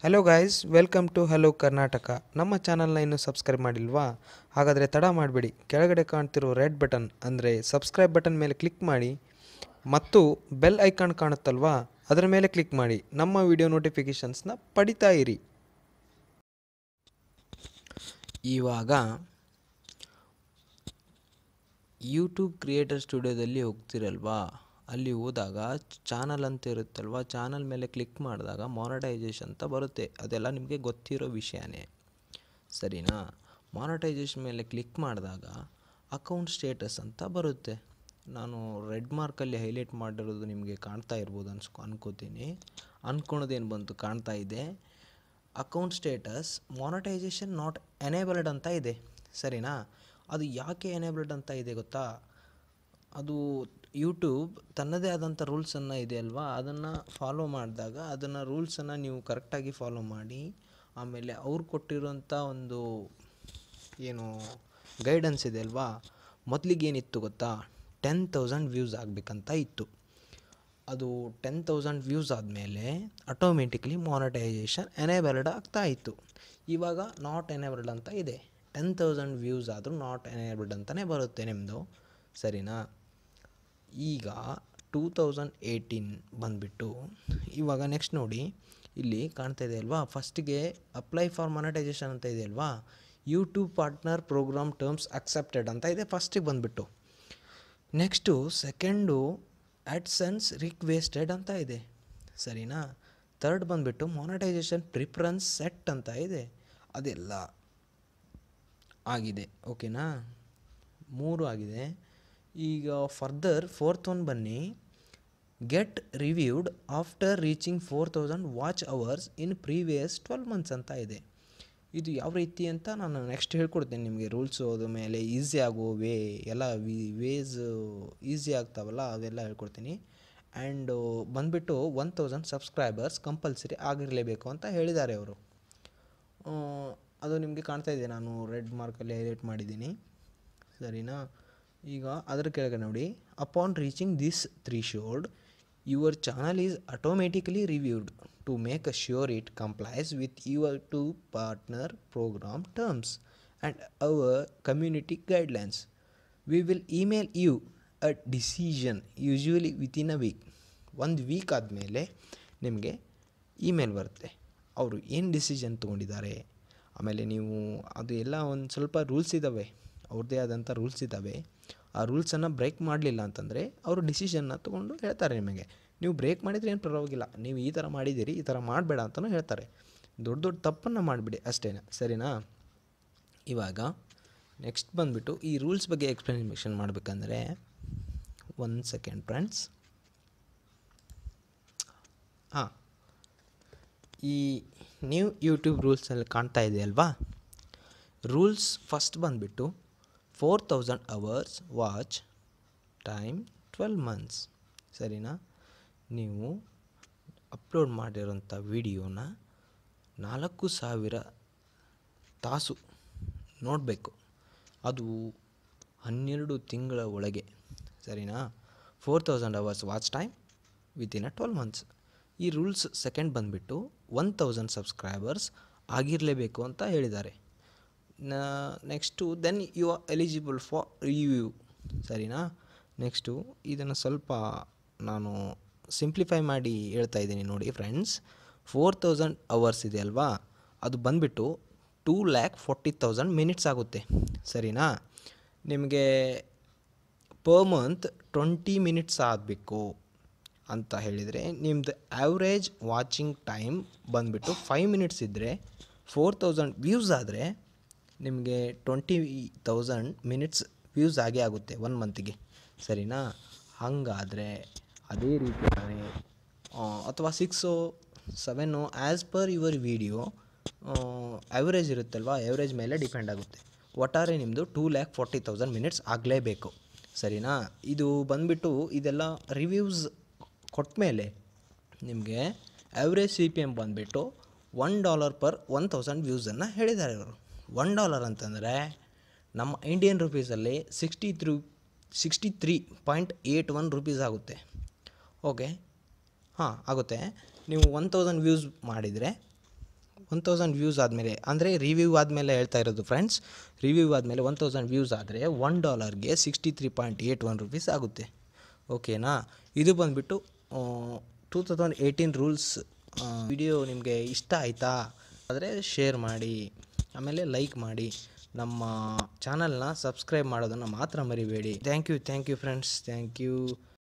hello guys welcome to hello Karnataka ನಮ್ಮ ಚಾನಲ್ನ ಇನ್ನೂ ಸಬ್ಸ್ಕ್ರೈಬ್ ಮಾಡಿಲ್ವಾ ಹಾಗಾದರೆ ತಡ ಮಾಡಬೇಡಿ ಕೆಳಗಡೆ ಕಾಣ್ತಿರೋ ರೆಡ್ ಬಟನ್ ಅಂದರೆ ಸಬ್ಸ್ಕ್ರೈಬ್ ಬಟನ್ ಮೇಲೆ ಕ್ಲಿಕ್ ಮಾಡಿ ಮತ್ತು ಬೆಲ್ ಐಕಾನ್ ಕಾಣುತ್ತಲ್ವಾ ಅದರ ಮೇಲೆ ಕ್ಲಿಕ್ ಮಾಡಿ ನಮ್ಮ ವಿಡಿಯೋ ನೋಟಿಫಿಕೇಷನ್ಸ್ನ ಪಡಿತಾ ಇರಿ ಇವಾಗ ಯೂಟ್ಯೂಬ್ ಕ್ರಿಯೇಟರ್ ಸ್ಟುಡಿಯೋದಲ್ಲಿ ಹೋಗ್ತಿರಲ್ವಾ ಅಲ್ಲಿ ಹೋದಾಗ ಚಾನಲ್ ಅಂತ ಇರುತ್ತಲ್ವ ಚಾನಲ್ ಮೇಲೆ ಕ್ಲಿಕ್ ಮಾಡಿದಾಗ ಮಾನಿಟೈಸೇಷನ್ ಅಂತ ಬರುತ್ತೆ ಅದೆಲ್ಲ ನಿಮಗೆ ಗೊತ್ತಿರೋ ವಿಷಯನೇ ಸರಿನಾ ಮಾನಿಟೈಸೇಷನ್ ಮೇಲೆ ಕ್ಲಿಕ್ ಮಾಡಿದಾಗ ಅಕೌಂಟ್ ಸ್ಟೇಟಸ್ ಅಂತ ಬರುತ್ತೆ ನಾನು ರೆಡ್ ಮಾರ್ಕಲ್ಲಿ ಹೈಲೈಟ್ ಮಾಡಿರೋದು ನಿಮಗೆ ಕಾಣ್ತಾ ಇರ್ಬೋದು ಅನ್ಸ್ಕೊ ಅನ್ಕೋತೀನಿ ಅಂದ್ಕೊಳೋದೇನು ಬಂತು ಕಾಣ್ತಾ ಇದೆ account status monetisation not enabled ಅಂತ ಇದೆ ಸರಿನಾ ಅದು ಯಾಕೆ ಎನೇಬಲ್ಡ್ ಅಂತ ಇದೆ ಗೊತ್ತಾ ಅದು ಯೂಟ್ಯೂಬ್ ತನ್ನದೇ ಆದಂಥ ರೂಲ್ಸನ್ನು ಇದೆ ಅಲ್ವಾ ಅದನ್ನು ಫಾಲೋ ಮಾಡಿದಾಗ ಅದನ್ನು ರೂಲ್ಸನ್ನು ನೀವು ಕರೆಕ್ಟಾಗಿ ಫಾಲೋ ಮಾಡಿ ಆಮೇಲೆ ಅವ್ರು ಕೊಟ್ಟಿರೋಂಥ ಒಂದು ಏನು ಗೈಡೆನ್ಸ್ ಇದೆ ಅಲ್ವಾ ಮೊದಲಿಗೆ ಏನಿತ್ತು ಗೊತ್ತಾ ಟೆನ್ ತೌಸಂಡ್ ವ್ಯೂಸ್ ಆಗಬೇಕಂತ ಇತ್ತು ಅದು ಟೆನ್ ತೌಸಂಡ್ ವ್ಯೂಸ್ ಆದಮೇಲೆ ಆಟೋಮೆಟಿಕ್ಲಿ ಮಾನಿಟೈಸೇಷನ್ ಎನೇಬಲ್ಡ್ ಆಗ್ತಾ ಇತ್ತು ಇವಾಗ ನಾಟ್ ಎನೇಬಲ್ಡ್ ಅಂತ ಇದೆ ಟೆನ್ ತೌಸಂಡ್ ವ್ಯೂಸ್ ಆದರೂ ನಾಟ್ ಎನೇಬಲ್ಡ್ ಅಂತಲೇ ಬರುತ್ತೆ ನಿಮ್ಮದು ಸರಿನಾ ಈಗ ಟೂ ತೌಸಂಡ್ ಏಯ್ಟೀನ್ ಬಂದುಬಿಟ್ಟು ಇವಾಗ ನೆಕ್ಸ್ಟ್ ನೋಡಿ ಇಲ್ಲಿ ಕಾಣ್ತಾ ಇದೆ ಅಲ್ವಾ ಫಸ್ಟಿಗೆ ಅಪ್ಲೈ ಫಾರ್ ಮಾನಿಟೈಸೇಷನ್ ಅಂತ ಇದೆ ಅಲ್ವಾ YouTube partner program terms accepted ಅಂತ ಇದೆ ಫಸ್ಟಿಗೆ ಬಂದುಬಿಟ್ಟು ನೆಕ್ಸ್ಟು ಸೆಕೆಂಡು ಅಡ್ಸನ್ಸ್ ರಿಕ್ವೆಸ್ಟೆಡ್ ಅಂತ ಇದೆ ಸರಿನಾ ತರ್ಡ್ ಬಂದುಬಿಟ್ಟು ಮಾನಿಟೈಸೇಷನ್ ಪ್ರಿಫರೆನ್ಸ್ ಸೆಟ್ ಅಂತ ಇದೆ ಅದೆಲ್ಲ ಆಗಿದೆ ಓಕೆನಾ ಮೂರು ಆಗಿದೆ ಈಗ ಫರ್ದರ್ ಫೋರ್ತ್ ಒನ್ ಬನ್ನಿ get reviewed after reaching four thousand watch hours in previous twelve months ಅಂತ ಇದೆ ಇದು ಯಾವ ರೀತಿ ಅಂತ ನಾನು ನೆಕ್ಸ್ಟ್ ಹೇಳ್ಕೊಡ್ತೀನಿ ನಿಮಗೆ ರೂಲ್ಸು ಅದ್ರ ಮೇಲೆ ಈಸಿ ಆಗೋ ವೇ ಎಲ್ಲ ವಿ ವೇಸ್ ಈಸಿ ಆಗ್ತಾವಲ್ಲ ಅವೆಲ್ಲ ಹೇಳ್ಕೊಡ್ತೀನಿ ಆ್ಯಂಡು ಬಂದುಬಿಟ್ಟು ಒನ್ ತೌಸಂಡ್ ಸಬ್ಸ್ಕ್ರೈಬರ್ಸ್ ಕಂಪಲ್ಸರಿ ಆಗಿರಲೇಬೇಕು ಅಂತ ಹೇಳಿದ್ದಾರೆ ಅವರು ಅದು ನಿಮಗೆ ಕಾಣ್ತಾ ಇದೆ ನಾನು ರೆಡ್ ಮಾರ್ಕಲ್ಲಿ ಹೈಲೈಟ್ ಮಾಡಿದ್ದೀನಿ ಸರಿನಾ ಈಗ ಅದರ ಕೆಳಗೆ ನೋಡಿ upon reaching this threshold your channel is automatically reviewed to make a sure it complies with your to partner program terms and our community guidelines we will email you a decision usually within a week ಒಂದು week ಆದಮೇಲೆ ನಿಮಗೆ email ಬರುತ್ತೆ ಅವರು ಏನು decision ತೊಗೊಂಡಿದ್ದಾರೆ ಆಮೇಲೆ ನೀವು ಅದು ಎಲ್ಲ ಒಂದು ಸ್ವಲ್ಪ ರೂಲ್ಸ್ ಇದ್ದಾವೆ ಅವ್ರದ್ದೇ ಆದಂಥ ರೂಲ್ಸ್ ಇದ್ದಾವೆ ಆ ರೂಲ್ಸನ್ನು ಬ್ರೇಕ್ ಮಾಡಲಿಲ್ಲ ಅಂತಂದರೆ ಅವರು ಡಿಸಿಷನ್ನ ತೊಗೊಂಡು ಹೇಳ್ತಾರೆ ನಿಮಗೆ ನೀವು ಬ್ರೇಕ್ ಮಾಡಿದರೆ ಏನು ಪರವಾಗಿಲ್ಲ ನೀವು ಈ ಥರ ಮಾಡಿದ್ದೀರಿ ಈ ಥರ ಮಾಡಬೇಡ ಅಂತಲೂ ಹೇಳ್ತಾರೆ ದೊಡ್ಡ ದೊಡ್ಡ ತಪ್ಪನ್ನು ಮಾಡಿಬಿಡಿ ಅಷ್ಟೇ ಸರಿನಾ ಇವಾಗ ನೆಕ್ಸ್ಟ್ ಬಂದುಬಿಟ್ಟು ಈ ರೂಲ್ಸ್ ಬಗ್ಗೆ ಎಕ್ಸ್ಪ್ಲನೇಷನ್ ಮಾಡಬೇಕಂದ್ರೆ ಒಂದು ಸೆಕೆಂಡ್ ಫ್ರೆಂಡ್ಸ್ ಹಾಂ ಈ ನ್ಯೂ ಯೂಟ್ಯೂಬ್ ರೂಲ್ಸಲ್ಲಿ ಕಾಣ್ತಾ ಇದೆ ಅಲ್ವಾ ರೂಲ್ಸ್ ಫಸ್ಟ್ ಬಂದುಬಿಟ್ಟು four thousand hours watch time twelve months ಸರಿನಾ ನೀವು ಅಪ್ಲೋಡ್ ಮಾಡಿರೋಂಥ ವಿಡಿಯೋನ ನಾಲ್ಕು ಸಾವಿರ ತಾಸು ನೋಡಬೇಕು ಅದು ಹನ್ನೆರಡು ತಿಂಗಳ ಒಳಗೆ ಸರಿನಾ four thousand hours watch time within a twelve months ಈ ರೂಲ್ಸ್ ಸೆಕೆಂಡ್ ಬಂದುಬಿಟ್ಟು ಒನ್ ತೌಸಂಡ್ ಸಬ್ಸ್ಕ್ರೈಬರ್ಸ್ ಆಗಿರಲೇಬೇಕು ಅಂತ ಹೇಳಿದ್ದಾರೆ next then you are eligible for review ಸರಿನಾ ನೆಕ್ಸ್ಟು ಇದನ್ನು ಸ್ವಲ್ಪ ನಾನು ಸಿಂಪ್ಲಿಫೈ ಮಾಡಿ ಹೇಳ್ತಾ ಇದ್ದೀನಿ ನೋಡಿ ಫ್ರೆಂಡ್ಸ್ ಫೋರ್ ತೌಸಂಡ್ ಅವರ್ಸ್ ಇದೆ ಅಲ್ವಾ ಅದು ಬಂದುಬಿಟ್ಟು two lakh forty thousand minutes ಆಗುತ್ತೆ ಸರಿನಾ ನಿಮಗೆ ಪರ್ ಮಂತ್ ಟ್ವೆಂಟಿ ಮಿನಿಟ್ಸ್ ಆಗಬೇಕು ಅಂತ ಹೇಳಿದರೆ ನಿಮ್ಮದು ಆ್ಯಾವ್ರೇಜ್ ವಾಚಿಂಗ್ ಟೈಮ್ ಬಂದುಬಿಟ್ಟು ಫೈವ್ ಮಿನಿಟ್ಸ್ ಇದ್ದರೆ ಫೋರ್ ತೌಸಂಡ್ ವ್ಯೂಸ್ ಆದರೆ ನಿಮಗೆ ಟ್ವೆಂಟಿ ತೌಸಂಡ್ ಮಿನಿಟ್ಸ್ ವ್ಯೂಸ್ ಆಗೇ ಆಗುತ್ತೆ ಒನ್ ಮಂತಿಗೆ ಸರಿನಾ ಹಾಗಾದರೆ ಅದೇ ರೀತಿ ಅಥವಾ six seven as per your video average ಇರುತ್ತಲ್ವ ಆ್ಯಾವ್ರೇಜ್ ಮೇಲೆ ಡಿಪೆಂಡ್ ಆಗುತ್ತೆ ಒಟ್ಟಾರೆ ನಿಮ್ಮದು two lakh forty thousand minutes ಆಗಲೇಬೇಕು ಸರಿನಾ ಇದು ಬಂದುಬಿಟ್ಟು ಇದೆಲ್ಲ ರಿವ್ಯೂಸ್ ಕೊಟ್ಟ ಮೇಲೆ ನಿಮಗೆ ಆ್ಯಾವ್ರೇಜ್ ಸಿ ಪಿ ಎಮ್ ಬಂದುಬಿಟ್ಟು one dollar per one thousand ವ್ಯೂಸನ್ನು ಹೇಳಿದ್ದಾರೆ ಅವರು ಒನ್ ಡಾಲರ್ ಅಂತಂದರೆ ನಮ್ಮ ಇಂಡಿಯನ್ ರುಪೀಸಲ್ಲಿ sixty through sixty three point eight one rupees okay ಓಕೆ ಹಾಂ ಆಗುತ್ತೆ ನೀವು ಒನ್ ತೌಸಂಡ್ ವ್ಯೂಸ್ ಮಾಡಿದರೆ ಒನ್ ತೌಸಂಡ್ ವ್ಯೂಸ್ ಆದಮೇಲೆ ಅಂದರೆ ರಿವ್ಯೂ ಆದಮೇಲೆ ಹೇಳ್ತಾ ಇರೋದು ಫ್ರೆಂಡ್ಸ್ ರಿವ್ಯೂ ಆದಮೇಲೆ ಒನ್ ತೌಸಂಡ್ ವ್ಯೂಸ್ ಆದರೆ ಒನ್ ಡಾಲರ್ಗೆ sixty three point eight one rupees ಆಗುತ್ತೆ ಓಕೆನಾ ಇದು ಬಂದುಬಿಟ್ಟು two thousand eighteen rules video ನಿಮಗೆ ಇಷ್ಟ ಆಯಿತಾ ಆದರೆ ಶೇರ್ ಮಾಡಿ ಆಮೇಲೆ ಲೈಕ್ ಮಾಡಿ ನಮ್ಮ ಚಾನಲ್ನ ಸಬ್ಸ್ಕ್ರೈಬ್ ಮಾಡೋದನ್ನು ಮಾತ್ರ ಮರಿಬೇಡಿ thank you thank you friends thank you